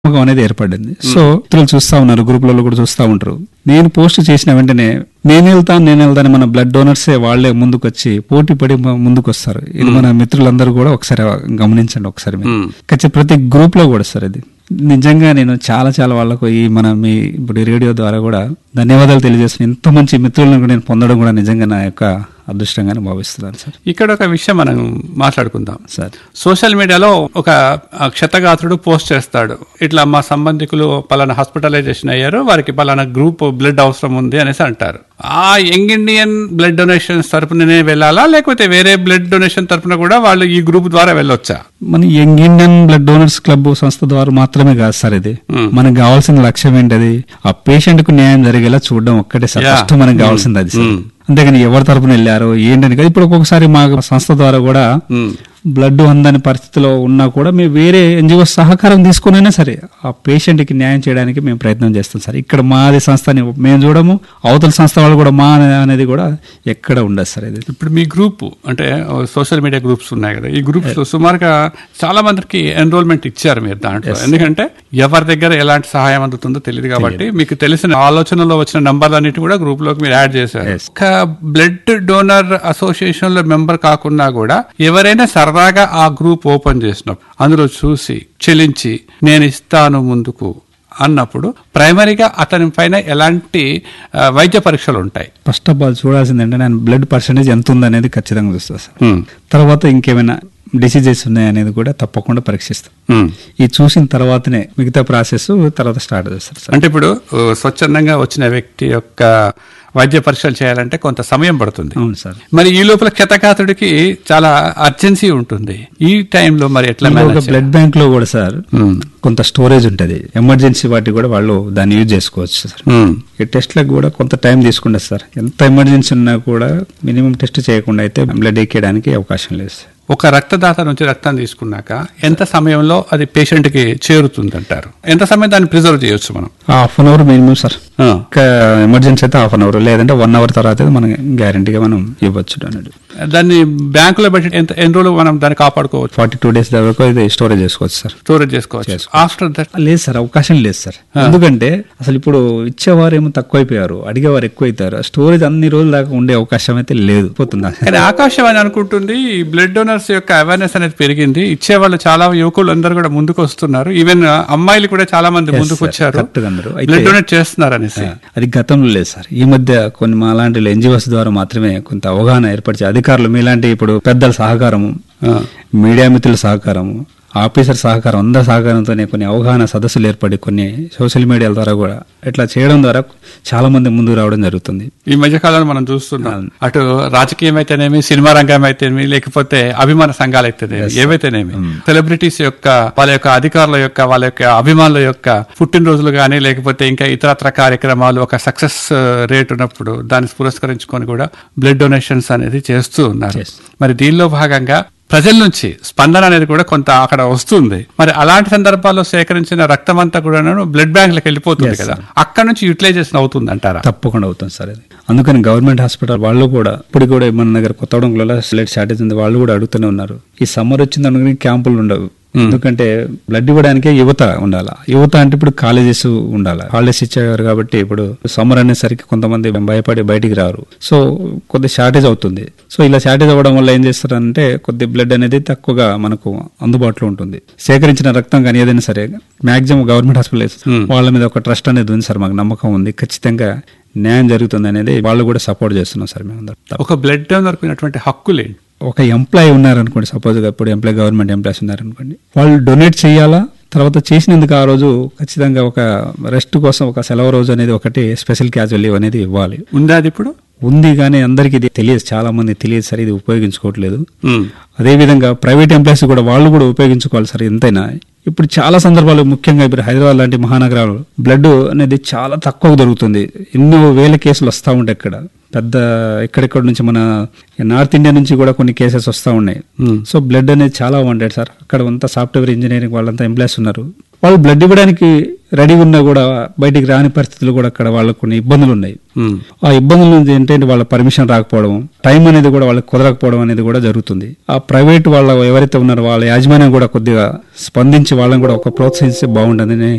నమ్మకం అనేది ఏర్పడింది సో ఇతరులు చూస్తా ఉన్నారు గ్రూపులలో కూడా చూస్తా ఉంటారు నేను పోస్ట్ చేసిన వెంటనే నేను వెళ్తాను నేను వెళ్తాను మన బ్లడ్ డోనర్సే వాళ్ళే ముందుకు వచ్చి పోటీ పడి మ- ముందుకు వస్తారు ఇది మన మిత్రులందరూ కూడా ఒకసారి గమనించండి ఒకసారి మీరు. మ్మ్. ఖచ్చితంగా ప్రతి గ్రూప్ లో కూడా సార్ ఇది నిజంగా నేను చాలా చాలా వాళ్ళకు ఈ మన మీ ఇప్పుడు ఈ రేడియో ద్వారా కూడా ధన్యవాదాలు తెలియజేస్తున్నాను ఇంత మంచి మిత్రులను కూడా నేను పొందడం కూడా నిజంగా నా యొక్క అదృష్టంగానే భావిస్తున్నాను సార్ ఇక్కడ ఒక విషయం మనం మాట్లాడుకుందాం సార్ సోషల్ మీడియాలో ఒక ఆ, క్షతగాత్రుడు పోస్ట్ చేస్తాడు ఇట్లా మా సంబంధికులు పలానా హాస్పిటలైజేషన్ అయ్యారు వారికి పలానా గ్రూప్ బ్లడ్ అవసరం ఉంది అనేసి అంటారు ఆ యంగ్ ఇండియన్ బ్లడ్ డొనేషన్స్ తరపుననే వెళ్ళాలా లేకపోతే వేరే బ్లడ్ డొనేషన్ తరపున కూడా వాళ్ళు ఈ గ్రూప్ ద్వారా వెళ్ళొచ్చా మన young Indian blood donors club సంస్థ ద్వారా మాత్రమే కాదు సార్ ఇది మ్మ్. మనకు కావాల్సిన లక్ష్యం ఏంటది ఆ పేషెంట్ కు న్యాయం జరిగేలా చూడడం ఒక్కటే సార్ Yeah. ఫస్ట్ మనకు కావాల్సింది అది సార్ మ్మ్. అంతేగాని ఎవరి తరపున వెళ్ళారో ఏంటని కాదు ఇప్పుడు ఒక్కొక్కసారి మా సంస్థ ద్వారా కూడా మ్మ్. బ్లడ్ అందని పరిస్థితిలో ఉన్నా కూడా మేము వేరే ఎన్జిఓ సహకారం తీసుకునైనా సరే ఆ పేషెంట్ కి న్యాయం చేయడానికి మేము ప్రయత్నం చేస్తాం సార్ ఇక్కడ మాది సంస్థని మేము చూడము అవతల సంస్థ వాళ్ళు కూడా మా అనేది కూడా ఎక్కడ ఉండదు సార్ ఇది ఇప్పుడు మీ గ్రూప్ అంటే సోషల్ మీడియా గ్రూప్స్ ఉన్నాయి కదా ఈ గ్రూప్స్ సుమారుగా చాలా మందికి ఎన్రోల్మెంట్ ఇచ్చారు మీరు దాంట్లో ఎందుకంటే ఎవరి దగ్గర ఎలాంటి సహాయం అందుతుందో తెలియదు కాబట్టి మీకు తెలిసిన ఆలోచనలో వచ్చిన నంబర్లన్నిటి కూడా గ్రూప్ లోకి మీరు యాడ్ చేశారు Yes. ఒక బ్లడ్ డోనర్ అసోసియేషన్ లో మెంబర్ కాకున్నా కూడా ఎవరైనా సరదాగా ఆ గ్రూప్ ఓపెన్ చేసినప్పుడు అందులో చూసి చెలించి నేను ఇస్తాను ముందుకు అన్నప్పుడు ప్రైమరీగా అతని పైన ఎలాంటి ఆ, వైద్య పరీక్షలు ఉంటాయి ఫస్ట్ ఆఫ్ ఆల్ చూడాల్సింది ఏంటంటే నేను బ్లడ్ పర్సెంటేజ్ ఎంత ఉందనేది ఖచ్చితంగా చూస్తాను సార్ తర్వాత ఇంకేమైనా డిసీజెస్ ఉన్నాయనేది కూడా తప్పకుండా పరీక్షిస్తాం Hmm. ఈ చూసిన తర్వాతనే మిగతా ప్రాసెస్ తర్వాత స్టార్ట్ చేస్తారు సార్ అంటే ఇప్పుడు ఆ, స్వచ్ఛందంగా వచ్చిన వ్యక్తి యొక్క వైద్య పరీక్షలు చేయాలంటే కొంత సమయం పడుతుంది అవును సార్ మరి ఈ లోపల క్షతగాతుడికి చాలా అర్జెన్సీ ఉంటుంది ఈ టైంలో మరి ఎట్లా ఒక మేనేజ్ బ్లడ్ బ్యాంక్ లో కూడా సార్ Hmm. కొంత స్టోరేజ్ ఉంటది ఎమర్జెన్సీ వాటికి కూడా వాళ్ళు దాన్ని యూజ్ చేసుకోవచ్చు సార్ Hmm. ఈ టెస్ట్లకు కూడా కొంత టైం తీసుకుంటుంది సార్ ఎంత ఎమర్జెన్సీ ఉన్నా కూడా మినిమం టెస్ట్ చేయకుండా అయితే బ్లడ్ ఎక్కేయడానికి అవకాశం లేదు సార్ ఒక రక్తదాత నుంచి రక్తం తీసుకున్నాక ఎంత సమయంలో అది పేషెంట్ కి చేరుతుంది అంటారు ఎంత సమయం దాన్ని ప్రిజర్వ్ చేయొచ్చు మనం half an hour minimum sir ఆ. ఇంకా ఎమర్జెన్సీ అయితే హాఫ్ అన్ అవర్ లేదంటే వన్ అవర్ తర్వాత అయితే మనం గ్యారంటీగా మనం ఇవ్వచ్చు అన్నట్టు దాన్ని బ్యాంకులో పెట్టి ఎంత ఎన్ని రోజులు మనం దాన్ని కాపాడుకోవచ్చు ఫార్టీ టూ డేస్ వరకు ఇది స్టోరేజ్ చేసుకోవచ్చు సార్ స్టోరేజ్ చేసుకోవచ్చు ఆఫ్టర్ దట్ లేదు సార్ అవకాశం లేదు సార్ ఎందుకంటే అసలు ఇప్పుడు ఇచ్చేవారు ఏమో తక్కువైపోయారు అడిగేవారు ఎక్కువ అవుతారు స్టోరేజ్ అన్ని రోజుల దాకా ఉండే అవకాశం అయితే లేదు పోతుందా కానీ ఆకాశవాణి అనుకుంటుంది ఈ బ్లడ్ డోనర్స్ యొక్క అవేర్నెస్ అనేది పెరిగింది ఇచ్చేవాళ్ళు చాలా యువకులు అందరూ కూడా ముందుకు వస్తున్నారు ఈవెన్ అమ్మాయిలు కూడా చాలా మంది ముందుకు sir. వచ్చారు Correct గా అన్నారు. అయితే- బ్లడ్ డొనేట్ చేస్తున్నారు అనేసి అది గతంలో లేదు సార్ ఈ మధ్య కొన్ని మా లాంటి ఎన్జిఓస్ ద్వారా మాత్రమే కొంత అవగాహన ఏర్పరిచే అధికారులు మీలాంటి ఇప్పుడు పెద్దల సహకారము ఆ. మీడియా మిత్రుల సహకారము ఆఫీసర్ సహకారం అందరి సహకారంతోనే కొన్ని అవగాహన సదస్సులు ఏర్పడి కొన్ని సోషల్ మీడియాల ద్వారా కూడా ఇట్లా చేయడం ద్వారా చాలా మంది ముందుకు రావడం జరుగుతుంది ఈ మధ్య కాలంలో మనం చూస్తున్నాం అటు రాజకీయం అయితేనేమి సినిమా రంగం అయితేనేమి లేకపోతే అభిమాన సంఘాలు అయితేనేమి ఏవైతేనేమి సెలబ్రిటీస్ యొక్క వాళ్ళ యొక్క అధికారుల యొక్క వాళ్ళ యొక్క అభిమానుల యొక్క పుట్టినరోజులు కానీ లేకపోతే ఇంకా ఇతరత్ర కార్యక్రమాలు ఒక సక్సెస్ రేట్ ఉన్నప్పుడు దాన్ని పురస్కరించుకొని కూడా బ్లడ్ డొనేషన్స్ అనేది చేస్తూ ఉన్నారు Yes. మరి దీనిలో భాగంగా ప్రజల నుంచి స్పందన అనేది కూడా కొంత అక్కడ వస్తుంది మరి అలాంటి సందర్భాల్లో సేకరించిన రక్తం అంతా కూడా బ్లడ్ బ్యాంకులకు వెళ్ళిపోతుంది Yes, కదా అక్కడ నుంచి యూటిలైజేషన్ అవుతుంది అంటారా తప్పకుండా అవుతుంది సార్ అది అందుకని గవర్నమెంట్ హాస్పిటల్ వాళ్ళు కూడా ఇప్పుడు కూడా మన దగ్గర కొత్తగూడెంలో స్లెట్ షార్టేజ్ ఉంది వాళ్ళు కూడా అడుగుతూనే ఉన్నారు ఈ సమ్మర్ వచ్చింది అనుకుని క్యాంపులు ఉండవు ఎందుకంటే బ్లడ్ ఇవ్వడానికే యువత ఉండాలా యువత అంటే ఇప్పుడు కాలేజెస్ ఉండాలి హాలిడేస్ ఇచ్చేవారు కాబట్టి ఇప్పుడు సమ్మర్ అనేసరికి కొంతమంది భయపడి బయటికి రారు సో కొద్ది షార్టేజ్ అవుతుంది సో ఇలా షార్టేజ్ అవ్వడం వల్ల ఏం చేస్తారంటే కొద్ది బ్లడ్ అనేది తక్కువగా మనకు అందుబాటులో ఉంటుంది సేకరించిన రక్తం కానీ ఏదైనా సరే మాక్సిమం గవర్నమెంట్ హాస్పిటల్ వాళ్ళ మీద ఒక ట్రస్ట్ అనేది ఉంది సార్ మాకు నమ్మకం ఉంది ఖచ్చితంగా న్యాయం జరుగుతుంది అనేది వాళ్ళు కూడా సపోర్ట్ చేస్తున్నాం సార్ మేము అందరం ఒక బ్లడ్ డోనర్ ఉన్నటువంటి హక్కులేంటి ఒక ఎంప్లాయీ ఉన్నారనుకోండి సపోజ్ ఇప్పుడు ఎంప్లాయీ గవర్నమెంట్ ఎంప్లాయీస్ ఉన్నారనుకోండి వాళ్ళు డొనేట్ చేయాలా తర్వాత చేసినందుకు ఆ రోజు ఖచ్చితంగా ఒక రెస్ట్ కోసం ఒక సెలవు రోజు అనేది ఒకటి స్పెషల్ క్యాజువల్ లీవ్ అనేది ఇవ్వాలి ఉందా అది ఇప్పుడు ఉంది కానీ అందరికీ ఇది తెలియదు చాలా మంది తెలియదు సార్ ఇది ఉపయోగించుకోవట్లేదు అదేవిధంగా ప్రైవేట్ ఎంప్లాయీస్ కూడా వాళ్ళు కూడా ఉపయోగించుకోవాలి సార్ ఎంతైనా ఇప్పుడు చాలా సందర్భాలు ముఖ్యంగా ఇప్పుడు హైదరాబాద్ లాంటి మహానగరాలు బ్లడ్ అనేది చాలా తక్కువ దొరుకుతుంది ఎన్నో వేల కేసులు వస్తూ ఉంటాయి ఇక్కడ పెద్ద ఎక్కడెక్కడ నుంచి మన నార్త్ ఇండియా నుంచి కూడా కొన్ని కేసెస్ వస్తూ ఉన్నాయి సో బ్లడ్ అనేది చాలా వాంటెడ్ సార్ అక్కడ అంతా సాఫ్ట్వేర్ ఇంజనీరింగ్ వాళ్ళంతా ఎంప్లాయీస్ ఉన్నారు వాళ్ళు బ్లడ్ ఇవ్వడానికి రెడీగా ఉన్నా కూడా బయటికి రాని పరిస్థితులు కూడా అక్కడ వాళ్ళకు కొన్ని ఇబ్బందులు ఉన్నాయి ఆ ఇబ్బందుల నుంచి ఏంటంటే వాళ్ళ పర్మిషన్ రాకపోవడం టైం అనేది కూడా వాళ్ళకి కుదరకపోవడం అనేది కూడా జరుగుతుంది ఆ ప్రైవేట్ వాళ్ళ ఎవరైతే ఉన్నారో వాళ్ళ యాజమాన్యం కూడా కొద్దిగా స్పందించి వాళ్ళని కూడా ఒక ప్రోత్సహిస్తే బాగుంటుందని